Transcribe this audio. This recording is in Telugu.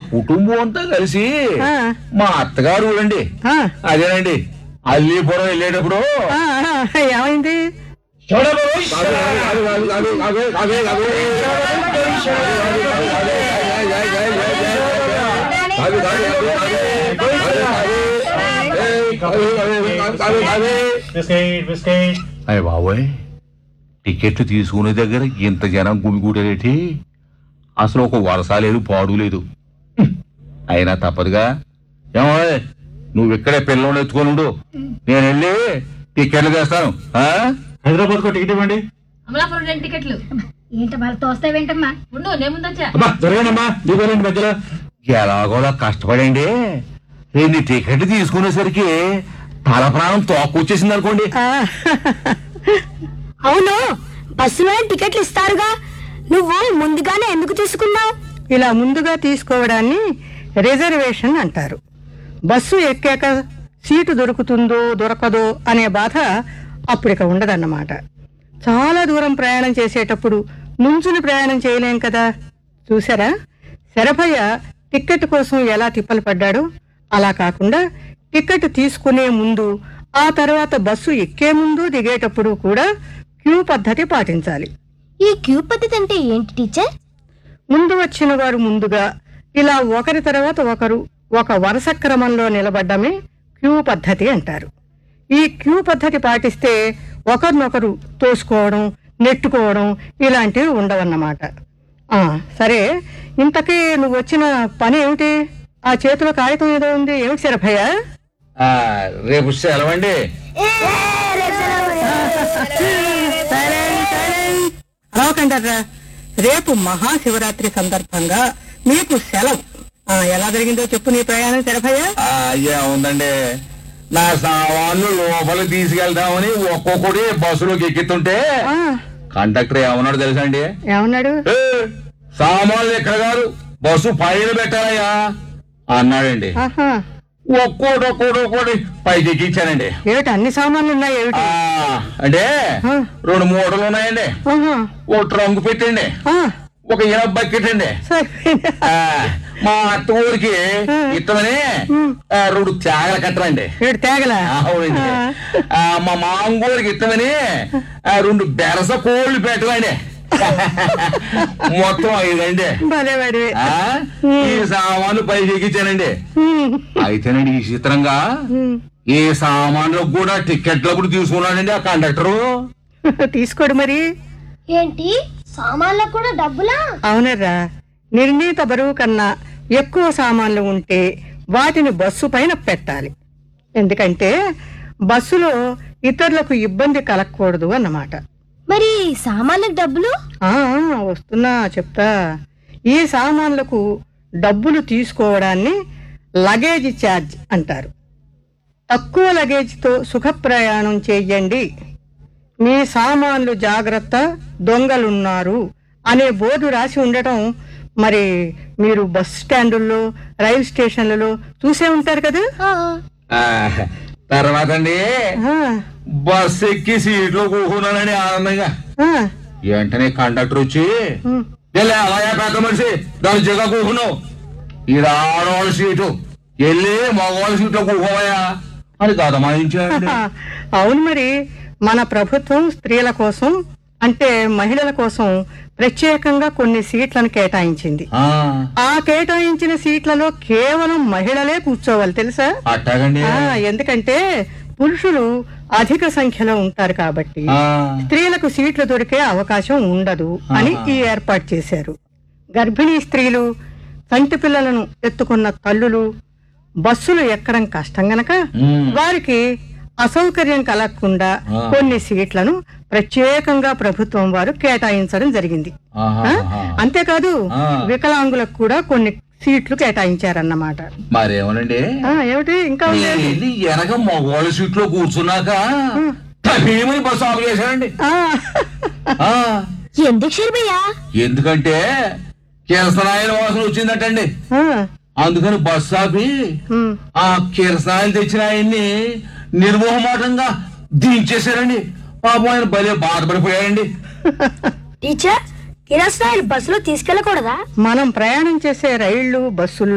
కుటుంబం అంతా కలిసి ఆ. మా అత్తగారు ఊరండి ఆ, అదేనండి అల్లీపురం వెళ్ళేటప్పుడు ఆ, ఆ, ఏమైంది బిస్కెట్ బిస్కెట్ అయ్య బాబోయ్ టికెట్లు తీసుకునే దగ్గర ఇంత జనం గుమిగూడేటి అసలు ఒక వరస లేదు పాడు లేదు హ్మ్. అయినా తప్పదుగా ఏమో నువ్వు ఇక్కడే పిల్లలు ఎత్తుకొని ఉండు నేను వెళ్ళి టికెట్లు తెస్తాను ఆ? హైదరాబాద్ కో టికెట్ ఇవ్వండి అమలాపురం రెండు టికెట్లు ఏంట వాళ్ళతో వస్తావేంటమ్మా ఉండు నేను ముందొచ్చా అబ్బా జరగండమ్మా దిగోలేండి మధ్యలో ఎలాగోలా కష్టపడండి రెండు టికెట్లు తీసుకునేసరికి తల ప్రాణం తోకొచ్చేసింది అనుకోండి ఆ, అవును బస్సులో టికెట్లు ఇస్తారుగా నువ్వు ముందుగానే ఎందుకు తీసుకున్నావు ఇలా ముందుగా తీసుకోవడాన్ని రిజర్వేషన్ అంటారు బస్సు ఎక్కాక సీటు దొరుకుతుందో దొరకదో అనే బాధ అప్పుడిక ఉండదన్నమాట చాలా దూరం ప్రయాణం చేసేటప్పుడు నుంచుని ప్రయాణం చేయలేం కదా చూసారా శరభయ్య టిక్కెట్ కోసం ఎలా తిప్పలు పడ్డాడో అలా కాకుండా టిక్కెట్ తీసుకునే ముందు ఆ తర్వాత బస్సు ఎక్కే ముందు దిగేటప్పుడు కూడా క్యూ పద్ధతి పాటించాలి ఈ క్యూ పద్ధతి అంటే ఏంటి టీచర్ ముందు వచ్చిన వారు ముందుగా ఇలా ఒకరి తర్వాత ఒకరు ఒక వరుస క్రమంలో నిలబడ్డమే క్యూ పద్ధతి అంటారు ఈ క్యూ పద్ధతి పాటిస్తే ఒకరినొకరు తోసుకోవడం నెట్టుకోవడం ఇలాంటివి ఉండవన్నమాట ఆ, సరే ఇంతకీ నువ్వు వచ్చిన పని ఏమిటి ఆ చేతిలో కాగితం ఏదో ఉంది ఏమిటి శరభయ్య ఆ, రేపు సెలవండి రాకంటారా రేపు మహాశివరాత్రి సందర్భంగా మీకు సెలవు ఆ, ఎలా జరిగిందో చెప్పు నీ ప్రయాణం శరభయ్య ఆ, అయ్యా ఉందండి నా సామాన్లు లోపలికి తీసుకెళ్తామని ఒక్కొక్కటి బస్సులోకి ఎక్కిస్తుంటే ఆ, కండక్టర్ ఏమన్నాడు తెలుసా అండి ఏమన్నాడు "ఏ, సామాన్లు ఎక్కడ కాదు బస్సు పైన పెట్టాలయ్యా అన్నాడండి ఆహా ఒక్కోటి ఒక్కోటి ఒక్కోటి పైకి ఎక్కించానండి ఏమిటి అన్ని సామాన్లు ఉన్నాయి ఏమిటి ఆ, అంటే ఆ. రెండు మూటలు ఉన్నాయండి ఆహా, ఒక ట్రంక్ పెట్టండి ఆ, ఒక ఇనప బకెట్ అండి సరిపోయింది. ఆ, మా అత్త ఊరికి ఇత్తమని ఆ, రెండు త్యాగలు కట్టరండి ఏమిటి తేగలా అవునండి ఆ, మా మాంగూరికి ఇత్తమని ఆ, రెండు బెరస కోళ్ళు పెట్టమండి మొత్తం ఐదండి భలేవాడివి ఆ, ఈ సామాన్లు పైకి ఎక్కించానండి ఉమ్, అయితేనండి ఈ చిత్రంగా ఉమ్. ఈ సామాన్లకు కూడా టిక్కెట్లు కూడా తీసుకున్నాడండి ఆ కండక్టరు తీసుకోడు మరి ఏంటి సామాన్లకు కూడా డబ్బులా అవునరా నిర్ణీత బరువు కన్నా ఎక్కువ సామాన్లు ఉంటే వాటిని బస్సు పైన పెట్టాలి ఎందుకంటే బస్సులో ఇతరులకు ఇబ్బంది కలగకూడదు అన్నమాట మరి సామాన్లకు డబ్బులు ఆ వస్తున్నా చెప్తా ఈ సామాన్లకు డబ్బులు తీసుకోవడాన్ని లగేజ్ ఛార్జ్ అంటారు తక్కువ లగేజ్తో సుఖ ప్రయాణం చేయండి మీ సామాన్లు జాగ్రత్త దొంగలున్నారు అనే బోర్డు రాసి ఉండటం మరి మీరు బస్ స్టాండుల్లో రైలు స్టేషన్లలో చూసే ఉంటారు కదా ఆ, తర్వాత అండి ఆ, బస్ ఎక్కి సీట్లో కూకున్నానండి ఆనందంగా ఆ, వెంటనే కండక్టర్ వచ్చి ఉమ్. వెళ్ళి అలాగే పెద్ద మనిషి దాని జగ కూకున్నావు ఇది ఆడవాళ్ళ సీటు వెళ్ళి మగవాళ్ళ సీట్లో కూకోవయా అని గదమాయించాడు అవును మరి మన ప్రభుత్వం స్త్రీల కోసం అంటే మహిళల కోసం ప్రత్యేకంగా కొన్ని సీట్లను కేటాయించింది ఆ, ఆ కేటాయించిన సీట్లలో కేవలం మహిళలే కూర్చోవాలి తెలుసా అట్టాగండి ఆ, ఎందుకంటే పురుషులు అధిక సంఖ్యలో ఉంటారు కాబట్టి ఆ, స్త్రీలకు సీట్లు దొరికే అవకాశం ఉండదు అని ఈ ఏర్పాటు చేశారు గర్భిణీ స్త్రీలు చంటి పిల్లలను ఎత్తుకున్న తల్లులు బస్సులు ఎక్కడం కష్టం గనక ఉమ్, వారికి అసౌకర్యం కలగకుండా ఆ. కొన్ని సీట్లను ప్రత్యేకంగా ప్రభుత్వం వారు కేటాయించడం జరిగింది ఆహా, ఆ? ఆహా. అంతేకాదు ఆ. వికలాంగులకు కూడా కొన్ని సీట్లు కేటాయించారన్నమాట మరేమోనండి ఆ, ఏమిటి ఇంకా ఉంది? నేను వెళ్ళి వెనక మగవాళ్ళ సీట్లో కూర్చున్నాక తమేమని బస్సు ఆఫ్ చేశానండి ఆ, ఆ, ఎందుకు శర్మయ్యా ఎందుకంటే కిరసనాయల వాసన వచ్చిందటండి ఆ, అందుకని బస్సు ఆపి ఉమ్. ఆ కిరసనాయలు తెచ్చిన ఆయన్ని నిర్మోహమాటంగా దించేశారండి పాపం ఆయన భలే బాధపడిపోయాడండి టీచర్ కిరసనాయిలు బస్సులో తీసుకెళ్ళకూడదా మనం ప్రయాణం చేసే రైళ్లు బస్సుల్లో